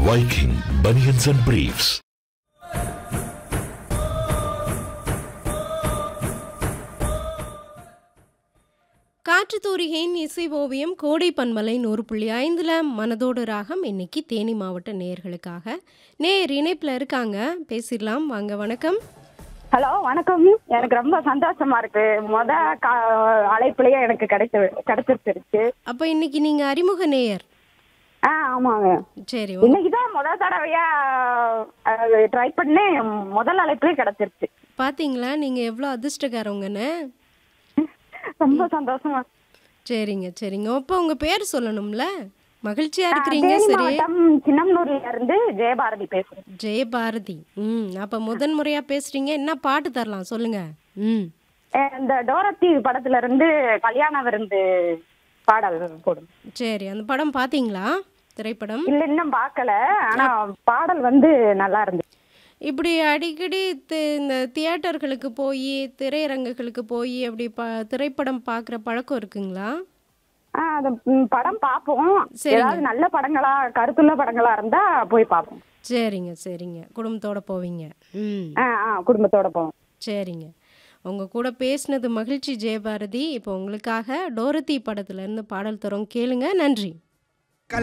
Viking Bunions and Briefs. காற்று தூரிகையின் இசை ஓவியம் கோடை பன்மலை நூறு புள்ளி ஐந்தில் மனதோடு ராகம் இன்னைக்கு தேனி மாவட்ட நேயர்களுக்காக நேயர் இணைப்பில் இருக்காங்க பேசிடலாம் வாங்க வணக்கம் ஹலோ வணக்கம் எனக்கு ரொம்ப சந்தோஷமா இருக்கு முத கா- அழைப்புலயே எனக்கு கிடைச்சு கிடைச்சிருச்சு அப்போ இன்னைக்கு நீங்கள் அறிமுக நேயர் ஆ ஆமாங்க சரி உங்க- இன்னைக்குதான் முத தடவையா ட்ரை பண்ணி முதல் அழைப்புலயே கிடைச்சிருச்சு பாத்தீங்களா நீங்கள் எவ்வளோ அதிர்ஷ்டக்காரவங்கன்னு ரொம்ப சந்தோஷமா சரிங்க சரிங்க அப்போ உங்கள் பேர் சொல்லணும்ல மகிழ்ச்சியாக இருக்கிறீங்க தேனி சரி மாவட்டம் சின்னம்னூர்ல இருந்து ஜெயபாரதி பேசுறேன் ஜெயபாரதி ம் அப்போ முதன் முறையாக பேசுகிறீங்க என்ன பாட்டு தரலாம் சொல்லுங்க ம் அஹ் இந்த டோரத்தி படத்துல இருந்து கல்யாண விருந்து பாடல் போடும் சரி அந்த படம் பார்த்தீங்களா திரைப்படம் இல்ல இன்னும் பார்க்கல ஆனா பாடல் வந்து நல்லா இருந்துச்சு இப்படி அடிக்கடி தி- இந்த தியேட்டர்களுக்கு போய் திரையரங்குகளுக்கு போய் அப்படி ப திரைப்படம் பார்க்குற பழக்கம் இருக்குங்களா ஆ அது ம், படம் பார்ப்போம் சரிங்க. ஏதாவது நல்ல படங்களா கருத்துள்ள படங்களா இருந்தா போய் பார்ப்போம் சரிங்க சரிங்க குடும்பத்தோட போவீங்க ம் ஆ ஆ குடும்பத்தோட போவோம் சரிங்க உங்கள் கூட பேசினது மகிழ்ச்சி ஜெயபாரதி இப்போ உங்களுக்காக டோரத்தி படத்துலேருந்து பாடல் தரோம் கேளுங்க நன்றி